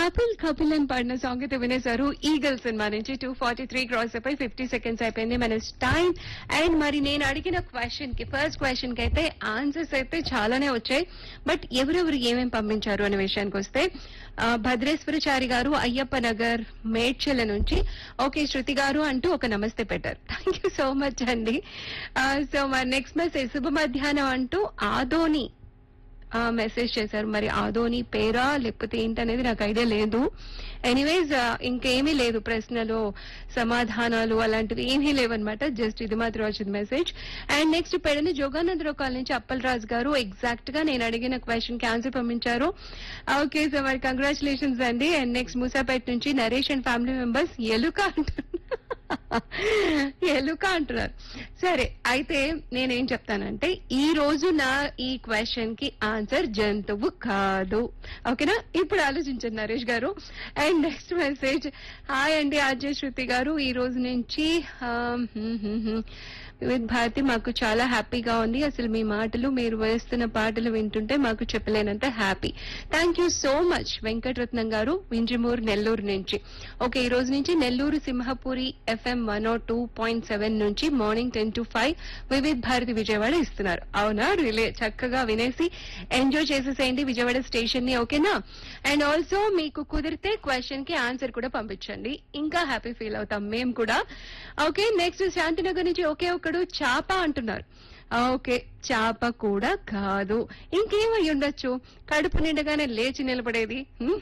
కపిల్ కపిల్ అని పాడిన సాంగ్ అయితే వినేశారు ఈగల్ సినిమా నుంచి టూ ఫార్టీ త్రీ క్రాస్ అయిపోయి ఫిఫ్టీ సెకండ్స్ అయిపోయింది మన టైం అండ్ మరి నేను అడిగిన క్వశ్చన్ కి ఫస్ట్ క్వశ్చన్ కి అయితే ఆన్సర్స్ అయితే చాలానే వచ్చాయి బట్ ఎవరెవరు ఏమేమి పంపించారు అనే విషయానికి వస్తే ఆ, భద్రేశ్వరచారి గారు అయ్యప్ప నగర్ మేడ్చల నుంచి ఓకే శృతి గారు అంటూ ఒక నమస్తే పెట్టారు థ్యాంక్ యూ సో మచ్ అండి సో మరి నెక్స్ట్ మెసేజ్ శుభ మధ్యాహ్నం అంటూ ఆదోని మెసేజ్ చేశారు మరి ఆదోని పేరా లేకపోతే ఏంటనేది నాకు ఐడియా లేదు ఎనీవేస్ ఇంకేమీ లేదు ప్రశ్నలు సమాధానాలు అలాంటివి ఏమీ లేవన్నమాట జస్ట్ ఇది మాత్రం వచ్చింది మెసేజ్ అండ్ నెక్స్ట్ పెడని జోగానందరావు కాల్ నుంచి అప్పలరాజు గారు ఎగ్జాక్ట్ గా నేను అడిగిన క్వశ్చన్ కి ఆన్సర్ పంపించారు ఓకే సో మరి కంగ్రాచులేషన్స్ అండి అండ్ నెక్స్ట్ మూసాపేట నుంచి నరేష్ అండ్ ఫ్యామిలీ మెంబర్స్ ఎలుక అంటున్నారు ఎలుక అంటున్నారు సరే అయితే నేనేం చెప్తానంటే ఈ రోజు నా ఈ క్వశ్చన్ కి ఆన్సర్ జంతువు కాదు ఓకేనా ఇప్పుడు ఆలోచించండి Naresh garu and next message hi అండి ఆర్జే శృతి గారు ఈ రోజు నుంచి ఆ, హ్మ్, హ్మ్, హ్మ్. వివిధ భారతి మాకు చాలా హ్యాపీగా ఉంది అసలు మీ మాటలు మీరు వేస్తున్న పాటలు వింటుంటే మాకు చెప్పలేనంత happy thank you so much Venkataratnam garu Vinjamuru Nellore నుంచి ఓకే ఈ రోజు నుంచి Nellore Simhapuri FM one O two point seven నుంచి morning ten to five Vividh Bharati Vijayawada ఇస్తున్నారు అవునా రిలే చక్కగా వినేసి ఎంజాయ్ చేసేసేయండి విజయవాడ స్టేషన్ ని ఓకేనా అండ్ ఆల్సో మీకు కుదిరితే క్వశ్చన్ కి ఆన్సర్ కూడా పంపించండి ఇంకా హ్యాపీ ఫీల్ అవుతాం మేము కూడా ఓకే నెక్స్ట్ శాంతినగర్ నుంచి ఒకే ఒక్కడు చాప అంటున్నారు ఓకే చాప కూడా కాదు ఇంకేమై ఉండొచ్చు కడుపు నిండగానే లేచి నిలబడేది హ్మ్?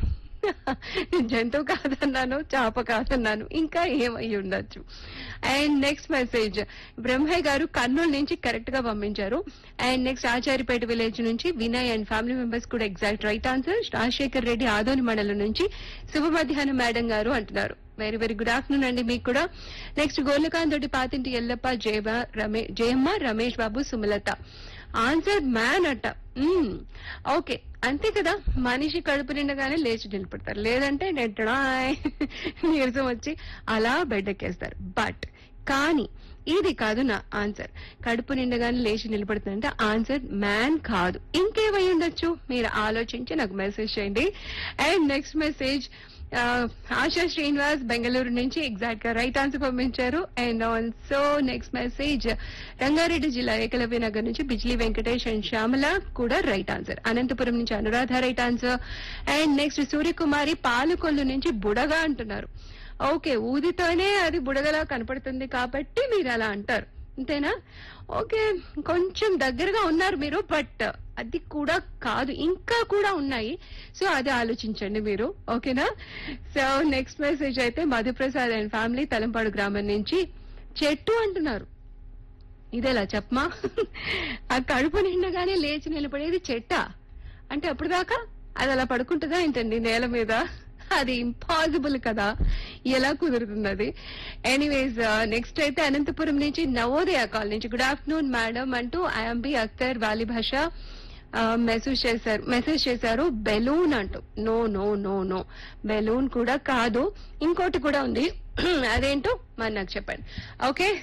జంతువు కాదన్నాను చాప కాదన్నాను ఇంకా ఏమై ఉండొచ్చు అండ్ నెక్స్ట్ మెసేజ్ బ్రహ్మయ్య గారు కర్నూలు నుంచి కరెక్ట్ గా పంపించారు అండ్ నెక్స్ట్ ఆచారిపేట విలేజ్ నుంచి వినయ్ అండ్ ఫ్యామిలీ మెంబర్స్ కూడా exact right answer Rajasekhar Reddy Adoni మండలం నుంచి శుభ మధ్యాహ్నం మేడం గారు అంటున్నారు వెరీ వెరీ గుడ్ ఆఫ్టర్నూన్ అండి మీకు కూడా నెక్స్ట్ గోర్లకాంత్ తోటి పాతింటి ఎల్లప్ప జయమ రమే జయమ్మ రమేష్ బాబు సుమలత ఆన్సర్ మ్యాన్ అట్ట మ్మ్. ఓకే అంతే కదా మనిషి కడుపు నిండగానే లేచి నిలబడతారు లేదంటే నెట్టడాయ్ నీరసం వచ్చి అలా బెడ్డెక్కేస్తారు బట్ కానీ ఇది కాదు నా ఆన్సర్ కడుపు నిండగానే లేచి నిలబడుతుందంటే ఆన్సర్ మ్యాన్ కాదు ఇంకేమై ఉండొచ్చు మీరు ఆలోచించి నాకు మెసేజ్ చేయండి అండ్ నెక్స్ట్ మెసేజ్ ఆ, ఆశా శ్రీనివాస్ బెంగళూరు నుంచి ఎగ్జాక్ట్ గా రైట్ ఆన్సర్ పంపించారు and also next message Rangareddy జిల్లా ఏకలవ్య నగర్ నుంచి బిజ్లీ వెంకటేష్ అండ్ శ్యామల కూడా రైట్ ఆన్సర్ అనంతపురం నుంచి Anuradha right answer and next Suryakumari Palakollu నుంచి బుడగా అంటున్నారు ఓకే ఊదితోనే అది బుడగలా కనపడుతుంది కాబట్టి మీరు అలా అంటారు అంతేనా ఓకే కొంచెం దగ్గరగా ఉన్నారు మీరు బట్ అది కూడా కాదు ఇంకా కూడా ఉన్నాయి సో అది ఆలోచించండి మీరు ఓకేనా సో నెక్స్ట్ మెసేజ్ అయితే మధుప్రసాద్ అండ్ ఫ్యామిలీ తలంపాడు గ్రామం నుంచి చెట్టు అంటున్నారు ఇదేలా చెప్పమా ఆ కడుపు నిండగానే లేచి నిలబడేది చెట్ట అంటే అప్పుడు దాకా అది అలా పడుకుంటుందా ఏంటండి నేల మీద అది ఇంపాసిబుల్ కదా ఎలా కుదురుతుంది అది ఎనీవేస్ నెక్స్ట్ అయితే అనంతపురం నుంచి నవోదయ కాల్ నుంచి గుడ్ ఆఫ్టర్నూన్ మేడం అంటూ ఐఎంబి అఖ్తర్ వాలి భాష మెసేజ్ చేశారు మెసేజ్ చేశారు బెలూన్ అంటూ no no no no balloon కూడా కాదు ఇంకోటి కూడా ఉంది అదేంటో మరి నాకు చెప్పండి ఓకే